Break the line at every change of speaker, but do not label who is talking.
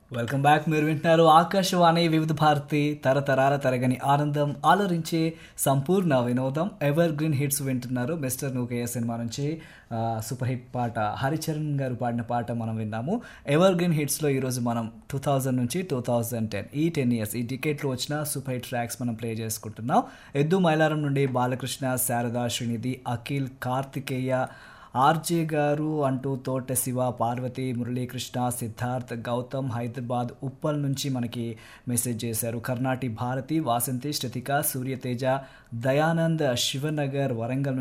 welcome back మీరు వింటున్నారు ఆకాశవాణి వివిధ భారతి తరతరాల తరగని ఆనందం ఆలోచించే సంపూర్ణ వినోదం ఎవర్ గ్రీన్ హిట్స్ వింటున్నారు మిస్టర్ నూకయ్య సినిమా నుంచి ఆ, సూపర్ హిట్ పాట హరిచరణ్ గారు పాడిన పాట మనం విన్నాము ఎవర్ గ్రీన్ హిట్స్లో ఈరోజు మనం టూ థౌజండ్ నుంచి టూ థౌజండ్ టెన్ ఈ టెన్ ఇయర్స్ ఈ టికెట్లో వచ్చిన సూపర్ హిట్ ట్రాక్స్ మనం ప్లే చేసుకుంటున్నాం ఎద్దు మైలారం నుండి బాలకృష్ణ శారదా శ్రీనిధి అఖిల్ కార్తికేయ ఆర్జే గారు అంటూ తోట శివ పార్వతి మురళీకృష్ణ సిద్ధార్థ్ గౌతమ్ హైదరాబాద్ ఉప్పల్ నుంచి మనకి మెసేజ్ చేశారు కర్ణాటి భారతి వాసంతి శృతిక సూర్యతేజ దయానంద్ శివనగర్ వరంగల్